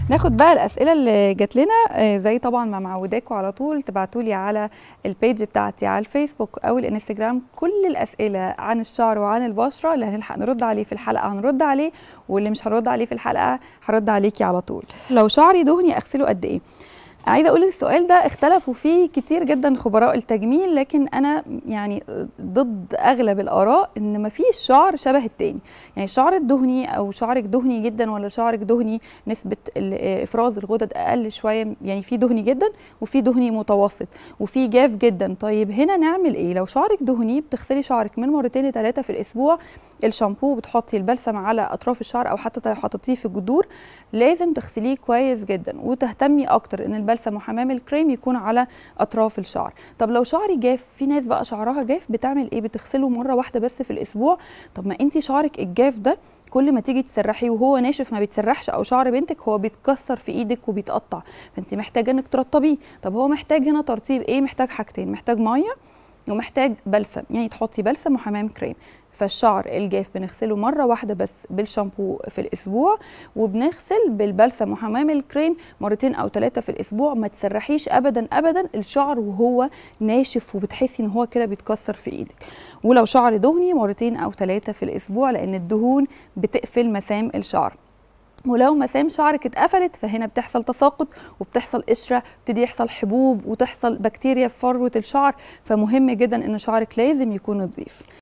ناخد بقى الاسئله اللي جات لنا آه، زي طبعا ما معوداكم على طول تبعتوا لي على البيج بتاعتي على الفيسبوك او الانستجرام كل الاسئله عن الشعر وعن البشره اللي هنلحق نرد عليه في الحلقه هنرد عليه واللي مش هنرد عليه في الحلقه هرد عليكي على طول لو شعري دهني اغسله قد ايه عايزه اقول السؤال ده اختلفوا فيه كتير جدا خبراء التجميل لكن انا يعني ضد اغلب الاراء ان مفيش شعر شبه التاني يعني الشعر الدهني او شعرك دهني جدا ولا شعرك دهني نسبه ال- افراز الغدد اقل شويه يعني في دهني جدا وفي دهني متوسط وفي جاف جدا طيب هنا نعمل ايه لو شعرك دهني بتغسلي شعرك من مرتين لثلاثه في الاسبوع الشامبو بتحطي البلسم على اطراف الشعر او حتى حطيتيه في الجذور لازم تغسليه كويس جدا وتهتمي اكتر ان البلسم وحمام الكريم يكون على اطراف الشعر طب لو شعري جاف في ناس بقى شعرها جاف بتعمل ايه بتغسله مره واحده بس في الاسبوع طب ما انت شعرك الجاف ده كل ما تيجي تسرحيه وهو ناشف ما بيتسرحش او شعر بنتك هو بيتكسر في ايدك وبيتقطع فانت محتاجه انك ترطبيه طب هو محتاج هنا ترطيب ايه محتاج حاجتين محتاج ميه ومحتاج بلسم يعني تحطي بلسم وحمام كريم فالشعر الجاف بنغسله مره واحده بس بالشامبو في الاسبوع وبنغسل بالبلسم وحمام الكريم مرتين او ثلاثه في الاسبوع ما تسرحيش ابدا ابدا الشعر وهو ناشف وبتحسي ان هو كده بيتكسر في ايدك ولو شعر دهني مرتين او ثلاثه في الاسبوع لان الدهون بتقفل مسام الشعر ولو مسام شعرك اتقفلت فهنا بتحصل تساقط وبتحصل قشره بتدي يحصل حبوب وتحصل بكتيريا في فروه الشعر فمهم جدا ان شعرك لازم يكون نظيف